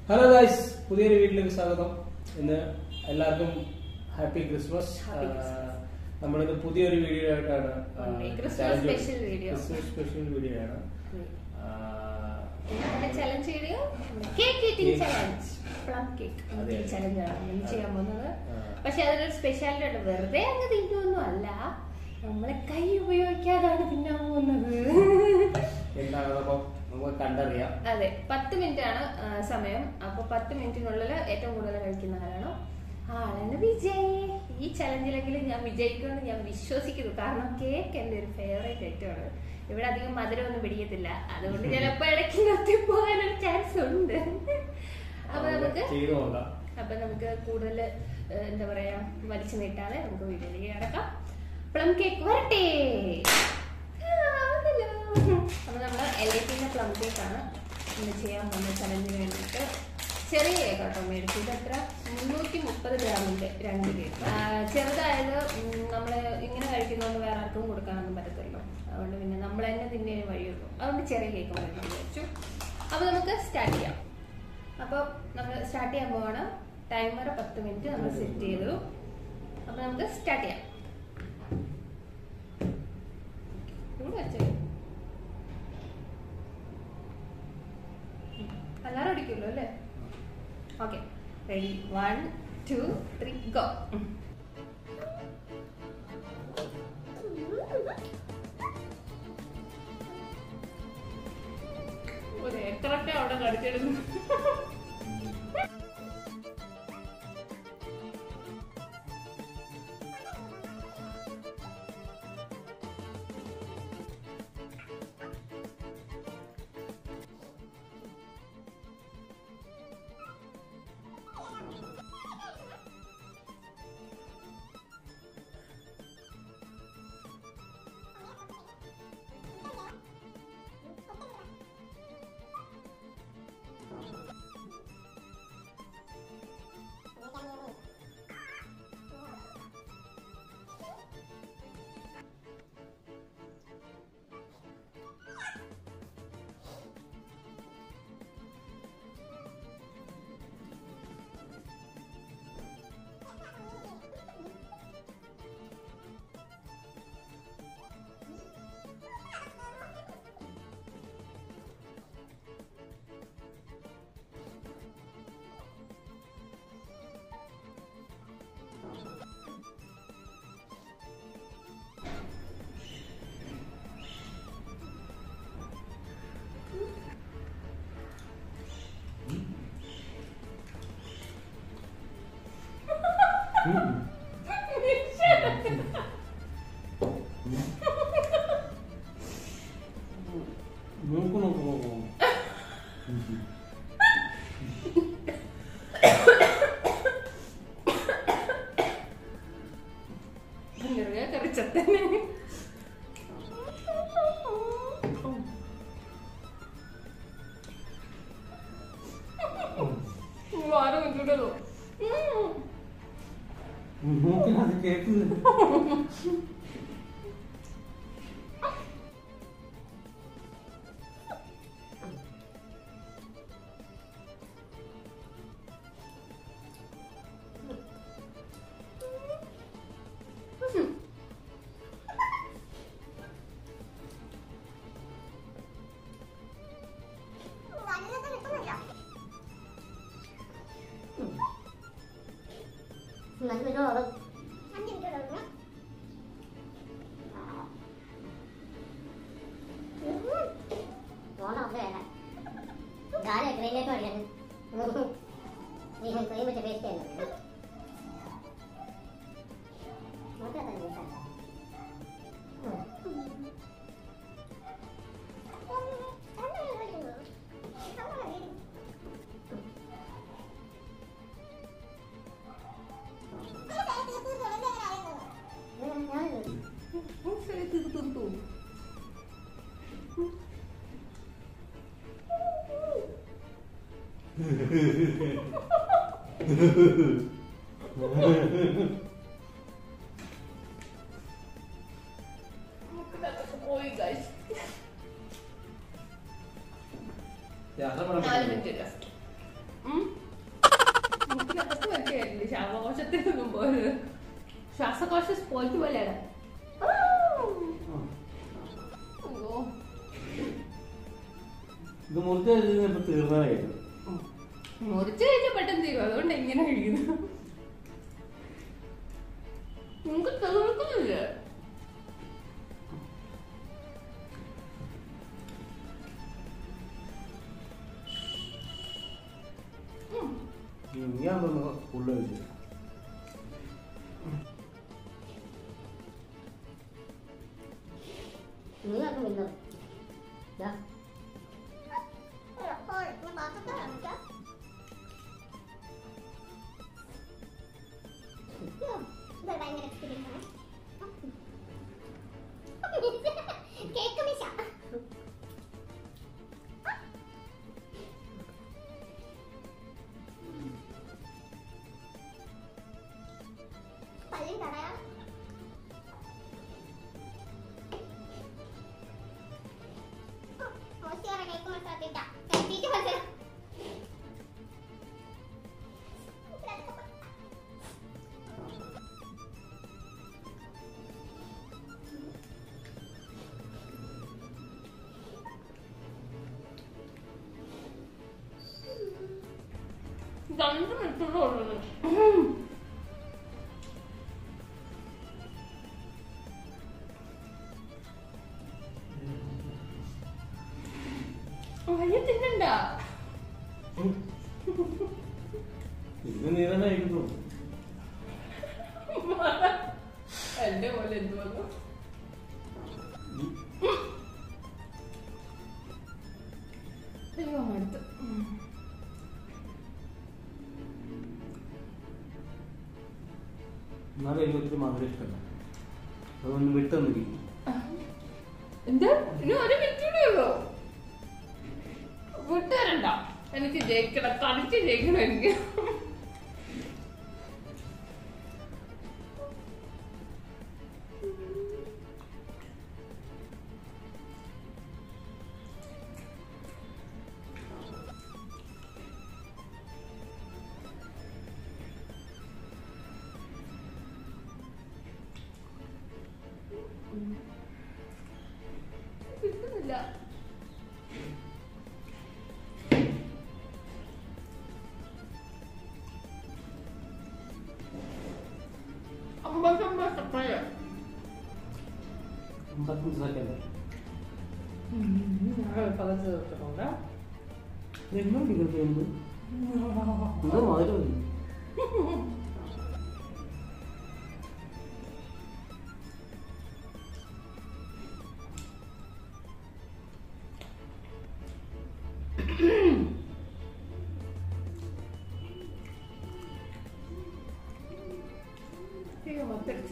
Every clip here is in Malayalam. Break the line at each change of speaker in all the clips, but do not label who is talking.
ഹലോ ഗായ്സ് പുതിയൊരു വീട്ടിലേക്ക് സ്വാഗതം ഇന്ന് എല്ലാവർക്കും ഹാപ്പി ക്രിസ്മസ്
Happy Christmas.
നമ്മളിന്ന് പുതിയൊരു വീഡിയോ ആയിട്ടാണ് ആ,
ഉണ്ട്. Christmas
challenge-
special video.
Christmas special video ആണ് ആ,
challenge video cake eating
Cake.
Challenge plum cake
അതെ.
ചലഞ്ച് ആണ് നമ്മൾ ചെയ്യാൻ പോകുന്നത്
ആ.
പക്ഷെ അതിനൊരു സ്പെഷ്യാലിറ്റി ഉണ്ട് വെറുതെ അങ്ങ് തിന്നൊന്നും അല്ല നമ്മളെ കൈ ഉപയോഗിക്കാതാണ് തിന്നാൻ പോകുന്നത്
എന്താണെന്നപ്പം നമുക്ക് കണ്ടറിയാം
അതെ പത്ത് മിനിറ്റ് ആണ് ആ, സമയം അപ്പൊ പത്ത് മിനിറ്റിനുള്ളിൽ ഏറ്റവും കൂടുതൽ കഴിക്കുന്ന ആരാണോ ആ ആളാണ് വിജയ് ഈ ചലഞ്ചിലെങ്കിലും ഞാൻ വിജയിക്കുമെന്ന് ഞാൻ വിശ്വസിക്കുന്നു കാരണം കേക്ക് എന്റെ ഒരു ഫേവറേറ്റ് ഐറ്റമാണ് ഇവിടെ അധികം മധുരം ഒന്നും പിടിക്കത്തില്ല അതുകൊണ്ട് ചിലപ്പോ ഇടയ്ക്ക് നിർത്തി പോകാനൊരു ചാൻസ് ഉണ്ട് അപ്പൊ നമുക്ക്
ചെയ്തു നോക്കാം
അപ്പൊ നമുക്ക് കൂടുതൽ എന്താ പറയാ വലിച്ചു നീട്ടാതെ നമുക്ക് വീട്ടിലേക്ക് കിടക്കാം പ്ലം കേക്ക് വരട്ടെ ആ, വന്നല്ലോ. അപ്പൊ നമ്മള് എൽ ഐ ടിന്റെ പ്ലം കേക്ക് ആണ് ഇന്ന് ചെയ്യാൻ പോകുന്ന ചലഞ്ചിന് വേണ്ടിയിട്ട് ചെറിയ കേക്ക് കേട്ടോ മേടിച്ചത് എത്ര മുന്നൂറ്റി മുപ്പത് ഗ്രാമിന്റെ രണ്ട് കേക്ക് ആ, ചെറുതായത് ഉം, നമ്മള് ഇങ്ങനെ കഴിക്കുന്നതുകൊണ്ട് വേറെ ആർക്കും കൊടുക്കാനൊന്നും പറ്റത്തില്ലല്ലോ അതുകൊണ്ട് പിന്നെ നമ്മൾ തന്നെ തിന്നതിന് വഴിയുള്ളൂ അതുകൊണ്ട് ചെറിയ കേക്ക് മേടിക്കാൻ വിചാരിച്ചു അപ്പൊ നമുക്ക് സ്റ്റാർട്ട് ചെയ്യാം അപ്പോൾ നമ്മൾ സ്റ്റാർട്ട് ചെയ്യാൻ പോവാണ് ടൈമർ പത്ത് മിനിറ്റ് നമ്മൾ സെറ്റ് ചെയ്തു അപ്പൊ നമുക്ക് സ്റ്റാർട്ട് ചെയ്യാം ഇവിടെ വെച്ചേ അല്ലാരും അടിക്കുമല്ലോ അല്ലേ okay ready one two three go ഒരു ഏക്കറൊക്കെ അവിടെ കടിച്ചിടുന്നു
നോക്കൂ നോക്കൂ നോക്കൂ
ചെറിയ കറിച്ചത്തന്നെ ആരും ഇട്ടിട്ടല്ലോ
മൂക്കിനത് കേൾക്കുന്നുണ്ട്
ശരി തീർത്തു പോയി ഗൈസ്
യാത്ര പറയാൻ
നാല്
പറ്റുമോ?
മിനിറ്റ് ലെഫ്റ്റ് ഉം പോയത് ശ്വാസകോശ സ്പോഞ്ച് പോലെയാണ് അയ്യോ
ഇത് മുറിച്ച് കഴിഞ്ഞപ്പോ തീർന്നതായിരുന്നു
മുറിച്ച് കഴിഞ്ഞ പെട്ടെന്ന് തീരും അതുകൊണ്ട് എങ്ങനെ കഴിക്കുന്നു നിങ്ങൾക്ക് തീർക്കുന്നില്ല
ഞാൻ തോന്നുന്നു ഫുള്ള് വെച്ചു
നീയാക്കും വല്ലോ ദാ
കേക്ക് മിശ പല്ലും തടയാം മോശിയാറ കേക്ക് മസാത്തിട്ട കത്തിയിട്ട് മതി
രണ്ട് മണിക്കൂറുള്ളത് വയ്യ തിന്നണ്ട
ഇത് നീ തന്നെ കഴിക്കുന്നു
എന്റെ പോലെ എന്തുവന്നു അയ്യോ മടുത്ത്
എന്നാലും എനിക്ക് ഒത്തിരി മധുരം ഇഷ്ടമല്ല അതൊന്ന് വിട്ടു തന്നിരിക്കും
എന്താ ഇനി ഒരു മിനിറ്റ് കൂടെ ഉള്ളൂ വിട്ടുതരണ്ട എനിക്ക് ജയിക്കണം കളിച്ച് ജയിക്കണം എനിക്ക് കിട്ടുന്നില്ല അമ്പത്തൊമ്പത് സെക്കൻഡ്
അമ്പത്തഞ്ച് സെക്കൻഡ്
പകച്ച് തീർത്തിട്ടുണ്ട്
എല്ലാം വികൃതിയുണ്ട് എന്താ മധുരം
അയ്യോ മത്തടിച്ചു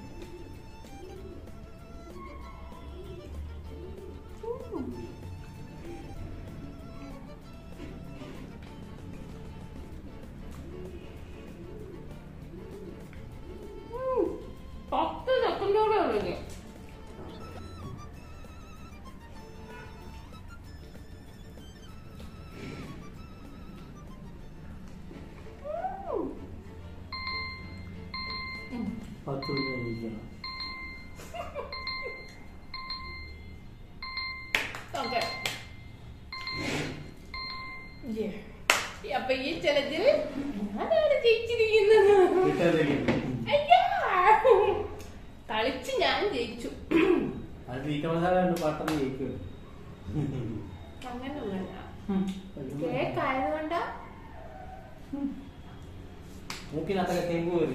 പത്ത് സെക്കൻഡോടെ ഉള്ളു ഇനി
പത്ത് മിനിറ്റ് കഴിക്കണം
ഓക്കെ അപ്പൊ ഈ ചലഞ്ചിൽ ഞാനാണ് ജയിച്ചിരിക്കുന്നത്
കിട്ടാതിരിക്കും
അയ്യാ കളിച്ച് ഞാൻ ജയിച്ചു
അത് തീറ്റ മസാല ഉണ്ട് പാട്ടം ജയിക്കും
അങ്ങനൊന്നല്ല കേക്ക് ആയതുകൊണ്ടാ
മൂക്കിനകത്തൊക്കെ തെങ്ങ് കയറി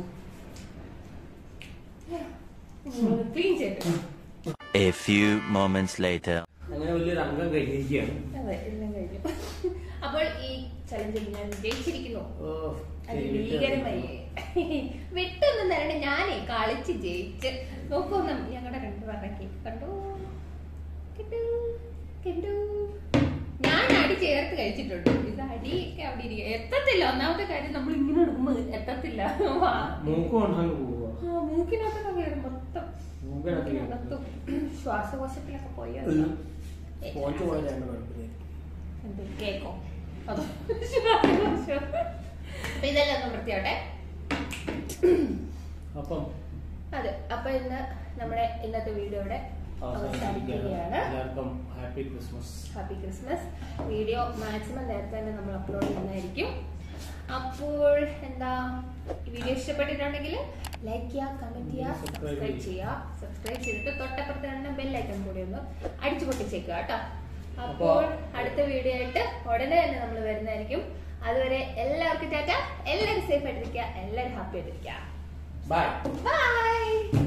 ക്ലീൻ ചെയ്തു
A few moments later.
അങ്ങനെ വലിയൊരു അംഗം കഴിഞ്ഞിരിക്കുകയാണ്
അതെ എല്ലാം കഴിഞ്ഞു അപ്പോൾ ഈ ചലഞ്ചിൽ ഞാൻ ജയിച്ചിരിക്കുന്നു
ഓ
അത്
ശരി, വിട്ടു
ഭീകരമായി വിട്ടൊന്നും തരണ്ട ഞാനേ കളിച്ച് ജയിച്ച് നോക്കൊന്നും ഞങ്ങളുടെ രണ്ടുപേരുടെ കേക്ക് കണ്ടു കിട്ടു കിട്ടു ഞാൻ അടി ചേർത്ത് കഴിച്ചിട്ടുണ്ട് ഇത് അടിയൊക്കെ അവിടെ ഇരിക്കുക എത്തത്തില്ല ഒന്നാമത്തെ കാര്യം നമ്മൾ ഇങ്ങനെ എടുക്കുമ്പോൾ എത്തത്തില്ല വാ.
മൂക്ക് കൊണ്ടങ്ങ് പോവുക
ആ, മൂക്കിനകത്തൊക്കെ കയറും മൊത്തം
മൂക്കിനകത്ത് കയറും.
മൂക്കിനകത്തും ശ്വാസകോശത്തിലൊക്കെ പോയി
ഉം. സ്പോഞ്ച് പോലെയാണ് കുഴപ്പമില്ല
എന്ത് കേക്കോ അതോ ശ്വാസകോശം അപ്പൊ ഇതെല്ലാം ഒന്ന് വൃത്തിയാവട്ടെ
അപ്പം
അതെ അപ്പൊ ഇന്ന് നമ്മുടെ ഇന്നത്തെ വീഡിയോയുടെ അവസാനിക്കുകയാണ്
എല്ലാവർക്കും happy Christmas
happy Christmas video maximum നേരത്തെ തന്നെ നമ്മൾ അപ്ലോഡ് ചെയ്യുന്നതായിരിക്കും അപ്പോൾ എന്താ വീഡിയോ ഇഷ്ടപ്പെട്ടിട്ടുണ്ടെങ്കിൽ ലൈക്ക് ചെയ്യുക കമന്റ് ചെയ്യുക
Subscribe
സബ്സ്ക്രൈബ് ചെയ്യുക സബ്സ്ക്രൈബ് ചെയ്തിട്ട് തൊട്ടപ്പുറത്ത് തന്നെ ബെല്ലൈക്കൺ കൂടി ഒന്ന് അടിച്ചു പൊട്ടിച്ചേക്കുക കേട്ടോ അപ്പോൾ അടുത്ത വീഡിയോ ആയിട്ട് ഉടനെ തന്നെ നമ്മൾ വരുന്നതായിരിക്കും അതുവരെ എല്ലാവർക്കും ടാറ്റ എല്ലാവരും സേഫ് ആയിട്ടിരിക്കുക എല്ലാവരും ഹാപ്പി ആയിട്ടിരിക്കുക
ബൈ
ബൈ